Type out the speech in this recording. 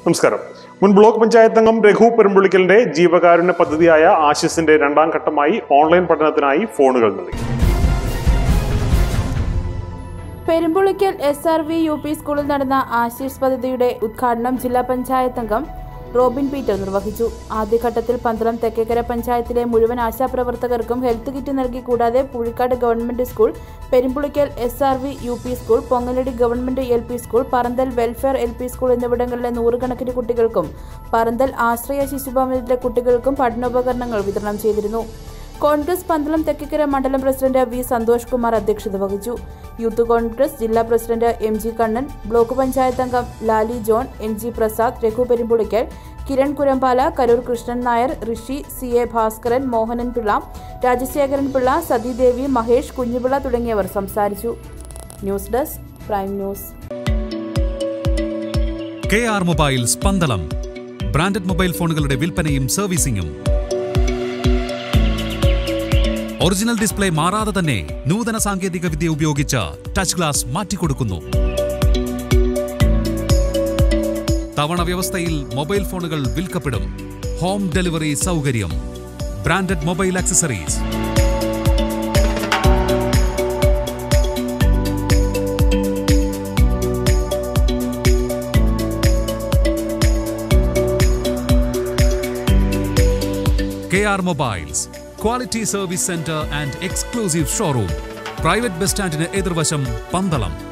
നമസ്കാരം മുൻ ബ്ലോക്ക് പഞ്ചായത്ത് അംഗം രഘു പെരുമ്പുള്ളിക്കലിന്റെ ജീവകാരുണ്യ പദ്ധതിയായ ആശിസിന്റെ രണ്ടാം ഘട്ടമായി ഓൺലൈൻ പഠനത്തിനായി ഫോണുകൾ നൽകി Perumpulickal S R V U P സ്കൂളിൽ നടന്ന ആശീസ് പദ്ധതിയുടെ ഉദ്ഘാടനം ജില്ലാ പഞ്ചായത്ത് അംഗം റോബിൻ പീറ്റർ നിർവഹിച്ചു ആദ്യഘട്ടത്തിൽ പന്തളം തെക്കേക്കര പഞ്ചായത്തിലെ മുഴുവൻ ആശാപ്രവർത്തകർക്കും ഹെൽത്ത് കിറ്റ് നൽകി കൂടാതെ Puzhikkad government school Perumpulickal S R V U P school Pongalady government L P school Parandal welfare L P school എന്നിവിടങ്ങളിലെ നൂറുകണക്കിന് കുട്ടികൾക്കും പറന്തൽ ആശ്രയ ശിശുഭവനത്തിലെ കുട്ടികൾക്കും പഠനോപകരണങ്ങൾ വിതരണം ചെയ്തിരുന്നു കോൺഗ്രസ് പന്തളം തെക്കക്കര മണ്ഡലം പ്രസിഡന്റ് വി സന്തോഷ് കുമാർ അധ്യക്ഷത വഹിച്ചു യൂത്ത് കോൺഗ്രസ് ജില്ലാ president M G Kannan block panchayat അംഗം Lali John N G Prasad Raghu Perumpulickal Kiran Kurampala Karoor Krishnan Nair Rishi C A Bhaskaran Mohanan Pillai Rajasekharan Pillai Sathidevi Mahesh Kunjupillai തുടങ്ങിയവർ സംസാരിച്ചു news desk prime news K R mobiles Pandalam branded mobile ഫോണുകളുടെ വിൽപ്പനയും സർവീസിംഗും ഒറിജിനൽ ഡിസ്പ്ലേ മാറാതെ തന്നെ നൂതന സാങ്കേതിക വിദ്യ ഉപയോഗിച്ച് ടച്ച് ഗ്ലാസ് മാറ്റിക്കൊടുക്കുന്നു തവണ വ്യവസ്ഥയിൽ മൊബൈൽ ഫോണുകൾ വിൽക്കപ്പെടും ഹോം ഡെലിവറി സൗകര്യം branded mobile accessories K R mobiles quality service centre and exclusive showroom private bus സ്റ്റാൻഡിന് എതിർവശം പന്തളം